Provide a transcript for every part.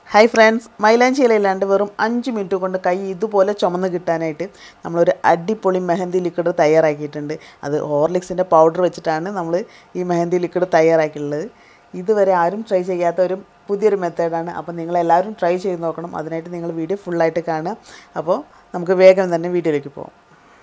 hi friends മൈലാഞ്ചി ഇലയില്ലാണ്ട് വെറും അഞ്ച് മിനിറ്റ് കൊണ്ട് കൈ ഇതുപോലെ ചുമന്ന് കിട്ടാനായിട്ട് നമ്മളൊരു അടിപൊളി മെഹന്തി ലിക്വിഡ് തയ്യാറാക്കിയിട്ടുണ്ട് അത് ഹോർലിക്സിൻ്റെ പൗഡർ വെച്ചിട്ടാണ് നമ്മൾ ഈ മെഹന്തി ലിക്വിഡ് തയ്യാറാക്കിയിട്ടുള്ളത് ഇതുവരെ ആരും ട്രൈ ചെയ്യാത്ത ഒരു പുതിയൊരു മെത്തേഡാണ് അപ്പോൾ നിങ്ങളെല്ലാവരും ട്രൈ ചെയ്ത് നോക്കണം അതിനായിട്ട് നിങ്ങൾ വീഡിയോ ഫുള്ളായിട്ട് കാണുക അപ്പോൾ നമുക്ക് വേഗം തന്നെ വീഡിയോയിലേക്ക് പോകാം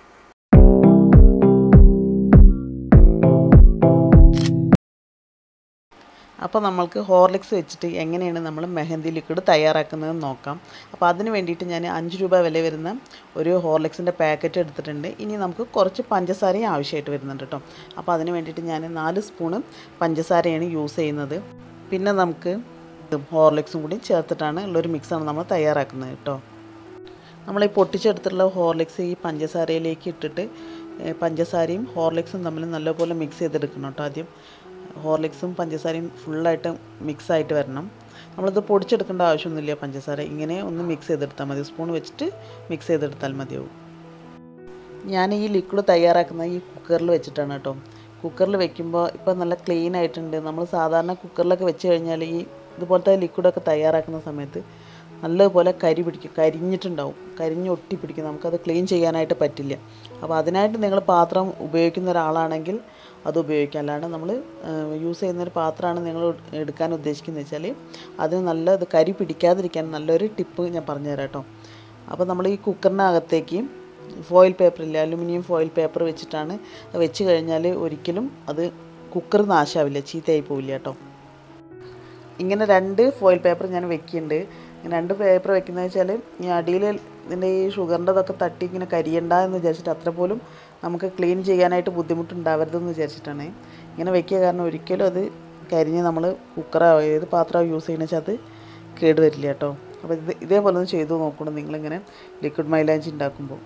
അപ്പോൾ നമ്മൾക്ക് ഹോർലിക്സ് വെച്ചിട്ട് എങ്ങനെയാണ് നമ്മൾ മെഹന്തി ലിക്വിഡ് തയ്യാറാക്കുന്നതെന്ന് നോക്കാം അപ്പോൾ അതിന് വേണ്ടിയിട്ട് ഞാൻ അഞ്ച് രൂപ വില വരുന്ന ഒരു ഹോർലിക്സിൻ്റെ പാക്കറ്റ് എടുത്തിട്ടുണ്ട് ഇനി നമുക്ക് കുറച്ച് പഞ്ചസാരയും ആവശ്യമായിട്ട് വരുന്നുണ്ട് കേട്ടോ അപ്പോൾ അതിന് വേണ്ടിയിട്ട് ഞാൻ നാല് സ്പൂണ് പഞ്ചസാരയാണ് യൂസ് ചെയ്യുന്നത് പിന്നെ നമുക്ക് ഹോർലിക്സും കൂടി ചേർത്തിട്ടാണ് ഉള്ളൊരു മിക്സാണ് നമ്മൾ തയ്യാറാക്കുന്നത് കേട്ടോ നമ്മൾ ഈ പൊട്ടിച്ചെടുത്തിട്ടുള്ള ഹോർലിക്സ് ഈ പഞ്ചസാരയിലേക്ക് ഇട്ടിട്ട് പഞ്ചസാരയും ഹോർലിക്സും തമ്മിൽ നല്ലപോലെ മിക്സ് ചെയ്തെടുക്കണം കേട്ടോ ആദ്യം ഹോർലിക്സും പഞ്ചസാരയും ഫുള്ളായിട്ട് മിക്സ് ആയിട്ട് വരണം നമ്മളിത് പൊടിച്ചെടുക്കേണ്ട ആവശ്യമൊന്നുമില്ല പഞ്ചസാര ഇങ്ങനെ ഒന്ന് മിക്സ് ചെയ്തെടുത്താൽ മതി സ്പൂൺ വെച്ചിട്ട് മിക്സ് ചെയ്തെടുത്താൽ മതിയാവും ഞാൻ ഈ ലിക്വിഡ് തയ്യാറാക്കുന്നത് ഈ കുക്കറിൽ വെച്ചിട്ടാണ് കേട്ടോ കുക്കറിൽ വെക്കുമ്പോൾ ഇപ്പോൾ നല്ല ക്ലീൻ ആയിട്ടുണ്ട് നമ്മൾ സാധാരണ കുക്കറിലൊക്കെ വെച്ച് കഴിഞ്ഞാൽ ഈ ഇതുപോലത്തെ ലിക്വിഡൊക്കെ തയ്യാറാക്കുന്ന സമയത്ത് നല്ലതുപോലെ കരി പിടിക്കും കരിഞ്ഞിട്ടുണ്ടാവും കരിഞ്ഞ് ഒട്ടി പിടിക്കും നമുക്കത് ക്ലീൻ ചെയ്യാനായിട്ട് പറ്റില്ല അപ്പോൾ അതിനായിട്ട് നിങ്ങൾ പാത്രം ഉപയോഗിക്കുന്ന ഒരാളാണെങ്കിൽ അത് ഉപയോഗിക്കാം അല്ലാണ്ട് നമ്മൾ യൂസ് ചെയ്യുന്ന ഒരു പാത്രമാണ് നിങ്ങൾ എടുക്കാൻ ഉദ്ദേശിക്കുന്നത് വെച്ചാൽ അതിന് നല്ല ഇത് കരി പിടിക്കാതിരിക്കാൻ നല്ലൊരു ടിപ്പ് ഞാൻ പറഞ്ഞുതരാം കേട്ടോ അപ്പോൾ നമ്മൾ ഈ കുക്കറിനകത്തേക്ക് ഫോയിൽ പേപ്പറില്ല അലുമിനിയം ഫോയിൽ പേപ്പർ വെച്ചിട്ടാണ് വെച്ച് കഴിഞ്ഞാൽ ഒരിക്കലും അത് കുക്കർ നാശാവില്ല ചീത്തയായി പോവില്ല കേട്ടോ ഇങ്ങനെ രണ്ട് ഫോയിൽ പേപ്പർ ഞാൻ വെക്കുന്നുണ്ട് ഇങ്ങനെ രണ്ട് പേപ്പർ വെക്കുന്നത് വെച്ചാൽ ഈ അടിയിൽ ഇതിൻ്റെ ഈ ഷുഗറിൻ്റെതൊക്കെ തട്ടി ഇങ്ങനെ കരിയണ്ട എന്ന് വിചാരിച്ചിട്ട് അത്ര പോലും നമുക്ക് ക്ലീൻ ചെയ്യാനായിട്ട് ബുദ്ധിമുട്ടുണ്ടാവരുതെന്ന് വിചാരിച്ചിട്ടാണ് ഇങ്ങനെ വെക്കുക കാരണം ഒരിക്കലും അത് കരിഞ്ഞ് നമ്മൾ കുക്കറോ ഏത് പാത്രമോ യൂസ് ചെയ്യുന്ന വെച്ചാൽ അത് കേടുവരില്ല കേട്ടോ അപ്പോൾ ഇത് ഇതേപോലെ ഒന്ന് ചെയ്തു നോക്കണം നിങ്ങളിങ്ങനെ ലിക്വിഡ് മൈലാഞ്ചി ഉണ്ടാക്കുമ്പോൾ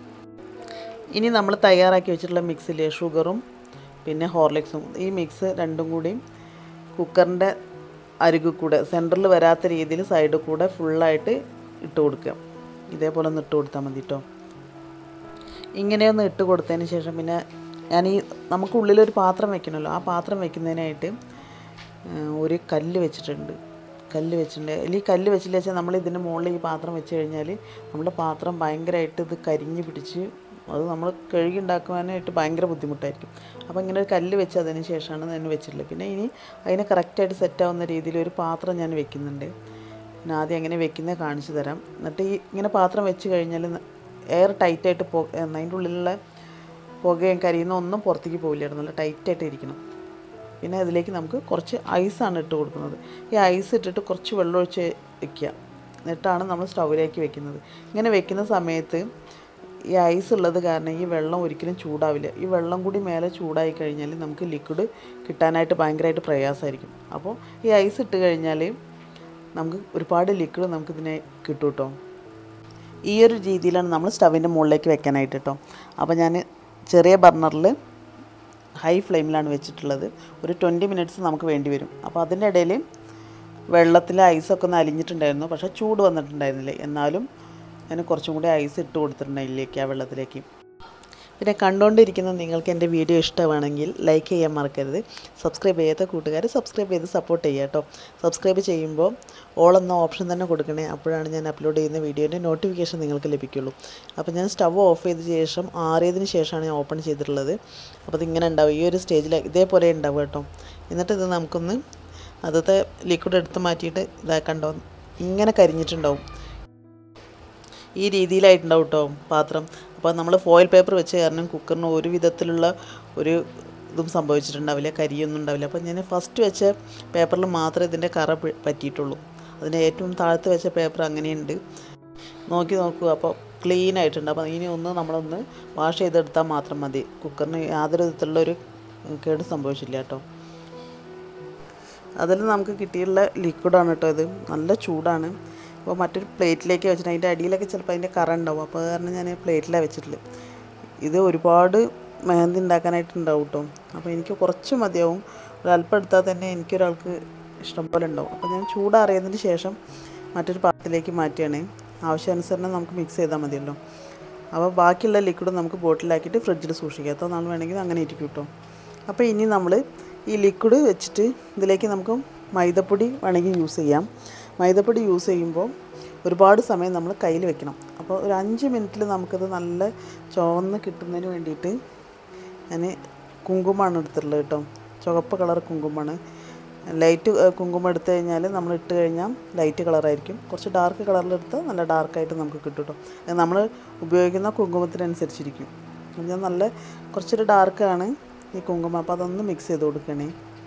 ഇനി നമ്മൾ തയ്യാറാക്കി വെച്ചിട്ടുള്ള മിക്സിലെ ഷുഗറും പിന്നെ ഹോർലിക്സും ഈ മിക്സ് രണ്ടും കൂടി കുക്കറിൻ്റെ അരികിൽ കൂടെ സെൻറ്ററിൽ വരാത്ത രീതിയിൽ സൈഡിൽ കൂടെ ഫുള്ളായിട്ട് ഇട്ട് കൊടുക്കുക ഇതേപോലെ ഒന്ന് ഇട്ട് കൊടുത്താൽ മതി കേട്ടോ ഇങ്ങനെയൊന്ന് ഇട്ട് കൊടുത്തതിന് ശേഷം പിന്നെ ഞാൻ ഈ നമുക്കുള്ളിലൊരു പാത്രം വെക്കണമല്ലോ ആ പാത്രം വെക്കുന്നതിനായിട്ട് ഒരു കല്ല് വെച്ചിട്ടുണ്ട് കല്ല് വെച്ചിട്ടുണ്ട് അല്ലെങ്കിൽ ഈ കല്ല് വെച്ചില്ല വെച്ചാൽ നമ്മൾ ഇതിൻ്റെ മുകളിൽ ഈ പാത്രം വെച്ച് കഴിഞ്ഞാൽ നമ്മുടെ പാത്രം ഭയങ്കരമായിട്ട് ഇത് കരിഞ്ഞ് പിടിച്ച് അത് നമ്മൾ കഴുകി ഉണ്ടാക്കുവാനായിട്ട് ഭയങ്കര ബുദ്ധിമുട്ടായിരിക്കും അപ്പോൾ ഇങ്ങനെ ഒരു കല്ല് വെച്ച് അതിന് ശേഷമാണ് ഞാൻ വെച്ചിട്ടുള്ളത് പിന്നെ ഇനി അതിനെ കറക്റ്റായിട്ട് സെറ്റാവുന്ന രീതിയിൽ ഒരു പാത്രം ഞാൻ വെക്കുന്നുണ്ട് ഞാൻ ആദ്യം എങ്ങനെ വെക്കുന്നത് കാണിച്ചു തരാം എന്നിട്ട് ഈ ഇങ്ങനെ പാത്രം വെച്ച് കഴിഞ്ഞാൽ എയർ ടൈറ്റായിട്ട് പോ അതിൻ്റെ ഉള്ളിലുള്ള പുകയും കരിയുന്ന ഒന്നും പുറത്തേക്ക് പോവില്ല നല്ല ടൈറ്റായിട്ട് ഇരിക്കണം പിന്നെ അതിലേക്ക് നമുക്ക് കുറച്ച് ഐസാണ് ഇട്ട് കൊടുക്കുന്നത് ഈ ഐസ് ഇട്ടിട്ട് കുറച്ച് വെള്ളം ഒഴിച്ച് വെക്കുക എന്നിട്ടാണ് നമ്മൾ സ്റ്റൗവിലേക്ക് വെക്കുന്നത് ഇങ്ങനെ വെക്കുന്ന സമയത്ത് ഈ ഐസ് ഉള്ളത് കാരണം ഈ വെള്ളം ഒരിക്കലും ചൂടാവില്ല ഈ വെള്ളം കൂടി മേലെ ചൂടായി കഴിഞ്ഞാൽ നമുക്ക് ലിക്വിഡ് കിട്ടാനായിട്ട് ഭയങ്കരമായിട്ട് പ്രയാസമായിരിക്കും അപ്പോൾ ഈ ഐസ് ഇട്ട് കഴിഞ്ഞാൽ നമുക്ക് ഒരുപാട് ലിക്വിഡ് നമുക്കിതിനെ കിട്ടും കേട്ടോ ഈ ഒരു രീതിയിലാണ് നമ്മൾ സ്റ്റവിൻ്റെ മുകളിലേക്ക് വെക്കാനായിട്ട് കേട്ടോ അപ്പോൾ ഞാൻ ചെറിയ ബർണറിൽ ഹൈ ഫ്ലെയിമിലാണ് വെച്ചിട്ടുള്ളത് ഒരു ട്വൻറ്റി മിനിറ്റ്സ് നമുക്ക് വേണ്ടി വരും അപ്പോൾ അതിൻ്റെ ഇടയിൽ വെള്ളത്തിൽ ഐസൊക്കെ ഒന്ന് അലിഞ്ഞിട്ടുണ്ടായിരുന്നു പക്ഷേ ചൂട് വന്നിട്ടുണ്ടായിരുന്നില്ല എന്നാലും ഞാൻ കുറച്ചും കൂടി ഐസ് ഇട്ട് കൊടുത്തിട്ടുണ്ട് ഇതിലേക്ക് ആ വെള്ളത്തിലേക്ക് പിന്നെ കണ്ടുകൊണ്ടിരിക്കുന്ന നിങ്ങൾക്ക് എൻ്റെ വീഡിയോ ഇഷ്ടമാണെങ്കിൽ ലൈക്ക് ചെയ്യാൻ മറക്കരുത് സബ്സ്ക്രൈബ് ചെയ്യാത്ത കൂട്ടുകാർ സബ്സ്ക്രൈബ് ചെയ്ത് സപ്പോർട്ട് ചെയ്യുക കേട്ടോ സബ്സ്ക്രൈബ് ചെയ്യുമ്പോൾ ഓൾ എന്ന ഓപ്ഷൻ തന്നെ കൊടുക്കണേ അപ്പോഴാണ് ഞാൻ അപ്ലോഡ് ചെയ്യുന്ന വീഡിയോൻ്റെ നോട്ടിഫിക്കേഷൻ നിങ്ങൾക്ക് ലഭിക്കുള്ളൂ അപ്പോൾ ഞാൻ സ്റ്റവ് ഓഫ് ചെയ്ത ശേഷം ആറിയതിന് ശേഷമാണ് ഞാൻ ഓപ്പൺ ചെയ്തിട്ടുള്ളത് അപ്പോൾ ഇതിങ്ങനെ ഉണ്ടാവും ഈ ഒരു സ്റ്റേജിൽ ഇതേപോലെ ഉണ്ടാവും കേട്ടോ എന്നിട്ട് ഇത് നമുക്കൊന്ന് അതത്തെ ലിക്വിഡ് എടുത്ത് മാറ്റിയിട്ട് ഇതാക്കണ്ടോ ഇങ്ങനെ കരിഞ്ഞിട്ടുണ്ടാവും ഈ രീതിയിലായിട്ടുണ്ടാവും കേട്ടോ പാത്രം അപ്പോൾ നമ്മൾ ഫോയിൽ പേപ്പർ വെച്ച് കാരണം കുക്കറിന് ഒരു വിധത്തിലുള്ള ഒരു ഇതും സംഭവിച്ചിട്ടുണ്ടാവില്ല കരിയൊന്നും ഉണ്ടാവില്ല അപ്പോൾ ഞാൻ ഫസ്റ്റ് വെച്ച പേപ്പറിൽ മാത്രമേ ഇതിൻ്റെ കറ പറ്റിയിട്ടുള്ളൂ അതിൻ്റെ ഏറ്റവും താഴത്ത് വെച്ച പേപ്പർ അങ്ങനെയുണ്ട് നോക്കി നോക്കൂ അപ്പോൾ ക്ലീൻ ആയിട്ടുണ്ട് അപ്പോൾ ഇനി ഒന്ന് നമ്മളൊന്ന് വാഷ് ചെയ്തെടുത്താൽ മാത്രം മതി കുക്കറിന് യാതൊരു വിധത്തിലുള്ള ഒരു കേട് സംഭവിച്ചില്ല കേട്ടോ അതിൽ നമുക്ക് കിട്ടിയുള്ള ലിക്വിഡാണ് കേട്ടോ ഇത് നല്ല ചൂടാണ് അപ്പോൾ മറ്റൊരു പ്ലേറ്റിലേക്ക് വെച്ചിട്ട് അതിൻ്റെ അടിയിലൊക്കെ ചിലപ്പോൾ അതിൻ്റെ കറ ഉണ്ടാവും അപ്പോൾ കാരണം ഞാൻ പ്ലേറ്റിലാണ് വെച്ചിട്ടുള്ളത് ഇത് ഒരുപാട് മെഹന്തി ഉണ്ടാക്കാനായിട്ട് ഉണ്ടാവും കേട്ടോ അപ്പോൾ എനിക്ക് കുറച്ച് മതിയാവും ഒരല്പം എടുത്താൽ തന്നെ എനിക്കൊരാൾക്ക് ഇഷ്ടം പോലെ ഉണ്ടാവും അപ്പോൾ ഞാൻ ചൂടാറിയതിന് ശേഷം മറ്റൊരു പാത്രത്തിലേക്ക് മാറ്റിയാണ് ആവശ്യാനുസരണം നമുക്ക് മിക്സ് ചെയ്താൽ മതിയല്ലോ അപ്പോൾ ബാക്കിയുള്ള ലിക്വിഡ് നമുക്ക് ബോട്ടിലാക്കിയിട്ട് ഫ്രിഡ്ജിൽ സൂക്ഷിക്കാം എത്ര നാൾ വേണമെങ്കിൽ അങ്ങനെ ഇരിക്കും കേട്ടോ അപ്പോൾ ഇനി നമ്മൾ ഈ ലിക്വിഡ് വെച്ചിട്ട് ഇതിലേക്ക് നമുക്ക് മൈദപ്പൊടി വേണമെങ്കിൽ യൂസ് ചെയ്യാം മൈദപ്പൊടി യൂസ് ചെയ്യുമ്പോൾ ഒരുപാട് സമയം നമ്മൾ കയ്യിൽ വെക്കണം അപ്പോൾ ഒരു അഞ്ച് മിനിറ്റിൽ നമുക്കത് നല്ല ചുവന്ന് കിട്ടുന്നതിന് വേണ്ടിയിട്ട് ഞാൻ കുങ്കുമമാണ് എടുത്തിട്ടുള്ളത് കേട്ടോ ചുവപ്പ് കളർ കുങ്കുമമാണ് ലൈറ്റ് കുങ്കുമം എടുത്തു കഴിഞ്ഞാൽ നമ്മൾ ഇട്ട് കഴിഞ്ഞാൽ ലൈറ്റ് കളറായിരിക്കും കുറച്ച് ഡാർക്ക് കളറിലെടുത്ത് നല്ല ഡാർക്കായിട്ട് നമുക്ക് കിട്ടും കേട്ടോ അത് നമ്മൾ ഉപയോഗിക്കുന്ന കുങ്കുമത്തിനനുസരിച്ചിരിക്കും അപ്പോൾ ഞാൻ നല്ല കുറച്ചൊരു ഡാർക്കാണ് ഈ കുങ്കുമം അപ്പോൾ അതൊന്ന് മിക്സ് ചെയ്ത് കൊടുക്കണേ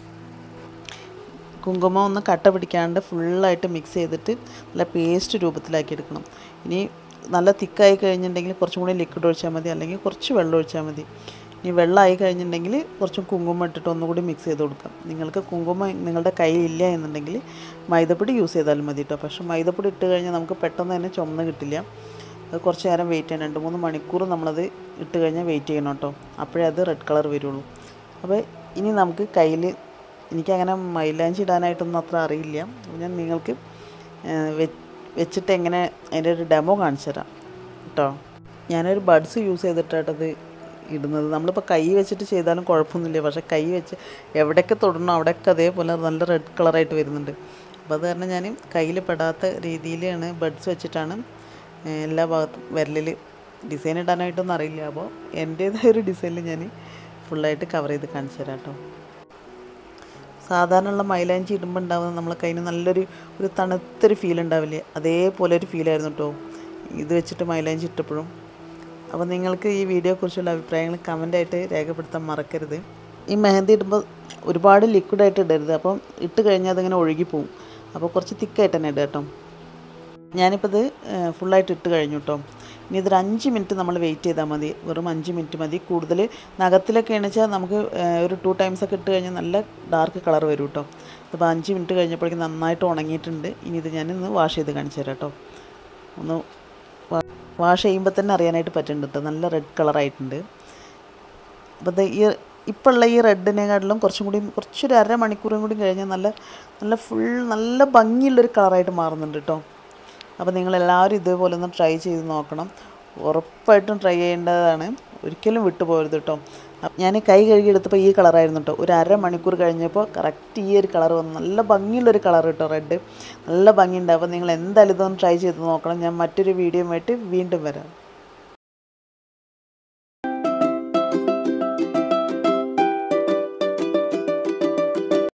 കുങ്കുമം ഒന്ന് കട്ട പിടിക്കാണ്ട് ഫുള്ളായിട്ട് മിക്സ് ചെയ്തിട്ട് നല്ല പേസ്റ്റ് രൂപത്തിലാക്കി എടുക്കണം ഇനി നല്ല തിക്കായി കഴിഞ്ഞിട്ടുണ്ടെങ്കിൽ കുറച്ചും കൂടി ലിക്വിഡ് ഒഴിച്ചാൽ മതി അല്ലെങ്കിൽ കുറച്ച് വെള്ളം ഒഴിച്ചാൽ മതി ഇനി വെള്ളമായി കഴിഞ്ഞിട്ടുണ്ടെങ്കിൽ കുറച്ചും കുങ്കുമം ഇട്ടിട്ട് ഒന്നുകൂടി മിക്സ് ചെയ്ത് കൊടുക്കാം നിങ്ങൾക്ക് കുങ്കുമം നിങ്ങളുടെ കയ്യിലില്ല എന്നുണ്ടെങ്കിൽ മൈദപ്പൊടി യൂസ് ചെയ്താലും മതി കേട്ടോ പക്ഷേ മൈദപ്പൊടി ഇട്ട് കഴിഞ്ഞാൽ നമുക്ക് പെട്ടെന്ന് തന്നെ ചുമന്ന് കിട്ടില്ല അത് കുറച്ച് നേരം വെയിറ്റ് ചെയ്യണം രണ്ട് മൂന്ന് മണിക്കൂർ നമ്മളത് ഇട്ട് കഴിഞ്ഞാൽ വെയിറ്റ് ചെയ്യണം കേട്ടോ അപ്പോഴേ അത് റെഡ് കളർ വരുള്ളൂ അപ്പോൾ ഇനി നമുക്ക് കയ്യിൽ എനിക്കങ്ങനെ മൈലാഞ്ചി ഇടാനായിട്ടൊന്നും അത്ര അറിയില്ല അപ്പോൾ ഞാൻ നിങ്ങൾക്ക് വെച്ചിട്ട് എങ്ങനെ അതിൻ്റെ ഒരു ഡെമോ കാണിച്ചു തരാം കേട്ടോ ഞാനൊരു ബഡ്സ് യൂസ് ചെയ്തിട്ടാട്ടത് ഇടുന്നത് നമ്മളിപ്പോൾ കൈ വെച്ചിട്ട് ചെയ്താലും കുഴപ്പമൊന്നുമില്ല പക്ഷേ കൈ വെച്ച് എവിടെയൊക്കെ തൊടണോ അവിടെയൊക്കെ അതേപോലെ നല്ല റെഡ് കളറായിട്ട് വരുന്നുണ്ട് അപ്പോൾ അത് കാരണം ഞാൻ കയ്യിൽ പെടാത്ത രീതിയിലാണ് ബഡ്സ് വെച്ചിട്ടാണ് എല്ലാ ഭാഗത്തും വിരലിൽ ഡിസൈൻ ഇടാനായിട്ടൊന്നും അറിയില്ല അപ്പോൾ എൻ്റേതായ ഒരു ഡിസൈനിൽ ഞാൻ ഫുള്ളായിട്ട് കവർ ചെയ്ത് കാണിച്ചു തരാം കേട്ടോ സാധാരണ ഉള്ള മൈലാഞ്ചി ഇടുമ്പോൾ ഉണ്ടാകുന്ന നമ്മളെ കയ്യിൽ നല്ലൊരു ഒരു തണുത്തൊരു ഫീൽ ഉണ്ടാവില്ലേ അതേപോലെ ഒരു ഫീലായിരുന്നു കേട്ടോ ഇത് വെച്ചിട്ട് മൈലാഞ്ചി ഇട്ടപ്പോഴും അപ്പോൾ നിങ്ങൾക്ക് ഈ വീഡിയോയെക്കുറിച്ചുള്ള അഭിപ്രായങ്ങൾ കമൻ്റായിട്ട് രേഖപ്പെടുത്താൻ മറക്കരുത് ഈ മെഹന്തി ഇടുമ്പോൾ ഒരുപാട് ലിക്വിഡായിട്ട് ഇടരുത് അപ്പം ഇട്ട് കഴിഞ്ഞാൽ അതിങ്ങനെ ഒഴുകിപ്പോവും അപ്പോൾ കുറച്ച് തിക്കായിട്ട് തന്നെ ഇടുക കേട്ടോ ഞാനിപ്പോൾ ഇത് ഫുള്ളായിട്ട് ഇട്ട് കഴിഞ്ഞു കേട്ടോ ഇനി ഇതൊരു അഞ്ച് മിനിറ്റ് നമ്മൾ വെയിറ്റ് ചെയ്താൽ മതി വെറും അഞ്ച് മിനിറ്റ് മതി കൂടുതൽ നഖത്തിലൊക്കെ എണിച്ചാൽ നമുക്ക് ഒരു ടു ടൈംസ് ഒക്കെ ഇട്ട് കഴിഞ്ഞാൽ നല്ല ഡാർക്ക് കളർ വരും കേട്ടോ അപ്പോൾ അഞ്ച് മിനിറ്റ് കഴിഞ്ഞപ്പോഴേക്കും നന്നായിട്ട് ഉണങ്ങിയിട്ടുണ്ട് ഇനി ഇത് ഞാൻ ഇന്ന് വാഷ് ചെയ്ത് കാണിച്ചു തരാം കേട്ടോ ഒന്ന് വാഷ് ചെയ്യുമ്പോൾ തന്നെ അറിയാനായിട്ട് പറ്റുന്നുണ്ട് കേട്ടോ നല്ല റെഡ് കളറായിട്ടുണ്ട് അപ്പോൾ ഈ ഇപ്പോൾ ഉള്ള ഈ റെഡിനെക്കാട്ടിലും കുറച്ചും കൂടി കുറച്ചൊരു അരമണിക്കൂറും കൂടി കഴിഞ്ഞാൽ നല്ല നല്ല ഫുൾ നല്ല ഭംഗിയുള്ളൊരു കളറായിട്ട് മാറുന്നുണ്ട് കേട്ടോ അപ്പോൾ നിങ്ങളെല്ലാവരും ഇതേപോലെ ഒന്ന് ട്രൈ ചെയ്ത് നോക്കണം ഉറപ്പായിട്ടും ട്രൈ ചെയ്യേണ്ടതാണ് ഒരിക്കലും വിട്ടുപോകരുത് കേട്ടോ ഞാൻ കൈ കഴുകി എടുത്തപ്പോൾ ഈ കളറായിരുന്നു കേട്ടോ ഒരു അരമണിക്കൂർ കഴിഞ്ഞപ്പോൾ കറക്റ്റ് ഈ ഒരു കളർ വന്നു നല്ല ഭംഗിയുള്ളൊരു കളർ കേട്ടോ റെഡ് നല്ല ഭംഗിയുണ്ട് അപ്പോൾ നിങ്ങൾ എന്തായാലും ഇതൊന്ന് ട്രൈ ചെയ്ത് നോക്കണം ഞാൻ മറ്റൊരു വീഡിയോ ആയിട്ട് വീണ്ടും വരാം